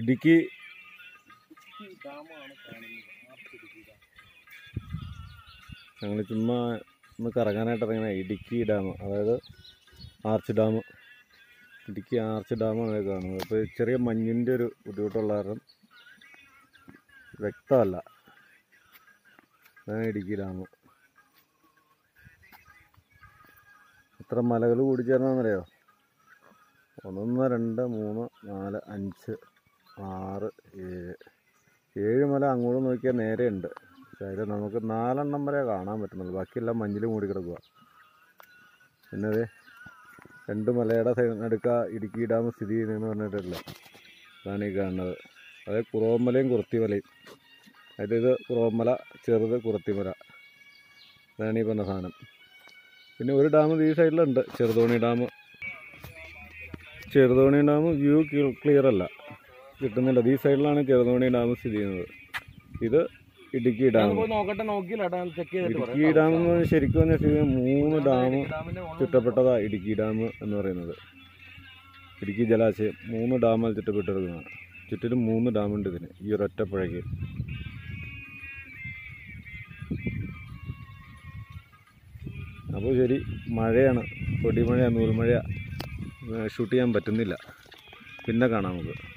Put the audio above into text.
ഇടുക്കി ഡാമാണ് കാണുന്നത് ആർച്ചിടുക്കി ഡാം ഞങ്ങൾ ചുമ്മാ ഒന്ന് കറങ്ങാനായിട്ട് ഇറങ്ങിയ ഇടുക്കി ഡാം അതായത് ആർച്ച് ഡാം ഇടുക്കി ആർച്ച് ഡാമാണ് ഇത് കാണുന്നത് അപ്പോൾ ചെറിയ മഞ്ഞിൻ്റെ ഒരു ബുദ്ധിമുട്ടുള്ള കാരണം വ്യക്തമല്ല അതാണ് ഇടുക്കി ഡാം എത്ര മലകൾ കൂടി ചേർന്നാന്നറിയോ ഒന്ന് രണ്ട് മൂന്ന് നാല് അഞ്ച് ആറ് ഏഴ് ഏഴ് മല അങ്ങോട്ട് നോക്കിയാൽ നേരെ ഉണ്ട് പക്ഷേ അതിൽ നമുക്ക് നാലെണ്ണം വരെ കാണാൻ പറ്റുന്നുള്ളൂ ബാക്കിയെല്ലാം മഞ്ഞിൽ മൂടി കിടക്കുക പിന്നെ അതെ രണ്ട് മലയുടെ സൈഡ് നടുക്ക ഇടുക്കി ഡാം സ്ഥിതി ചെയ്യുന്നതെന്ന് പറഞ്ഞിട്ടല്ലേ അതാണ് ഈ കാണുന്നത് അതായത് കുറവമലയും കുറത്തിമലയും അതായത് ഇത് കുറവമല ചെറുത് കുറത്തിമല അതാണ് ഈ പറഞ്ഞ സാധനം പിന്നെ ഒരു ഡാം ഈ സൈഡിലുണ്ട് Cheruthoni dam Cheruthoni dam view clear അല്ല കിട്ടുന്നില്ല ഈ സൈഡിലാണ് ചെറുതോണി ഡാം സ്ഥിതി ചെയ്യുന്നത് ഇത് ഇടുക്കി ഡാം പോയി നോക്കട്ടെ നോക്കിയില്ല ഡാം ചെക്ക് ചെയ്തിട്ട് ഇടുക്കി ഡാം എന്ന് പറഞ്ഞാൽ ശരിക്കും പറഞ്ഞാൽ ശരി മൂന്ന് ഡാം ഡാമിന്റെ മുകളിൽ ചുറ്റപ്പെട്ടതാ ഇടുക്കി ഡാം എന്ന് പറയുന്നത് ഇടുക്കി ജലാശയം മൂന്ന് ഡാമാൽ ചുറ്റപ്പെട്ടിരിക്കുന്നതാണ് ചുറ്റിലും മൂന്ന് ഡാമുണ്ട് ഇതിന് ഈ ഒരൊറ്റ പുഴയ്ക്ക് അപ്പോൾ ശരി മഴയാണ് പൊടിമഴയാണ് നൂൽമഴ ഷൂട്ട് ചെയ്യാൻ പറ്റുന്നില്ല പിന്നെ കാണാം നമുക്ക്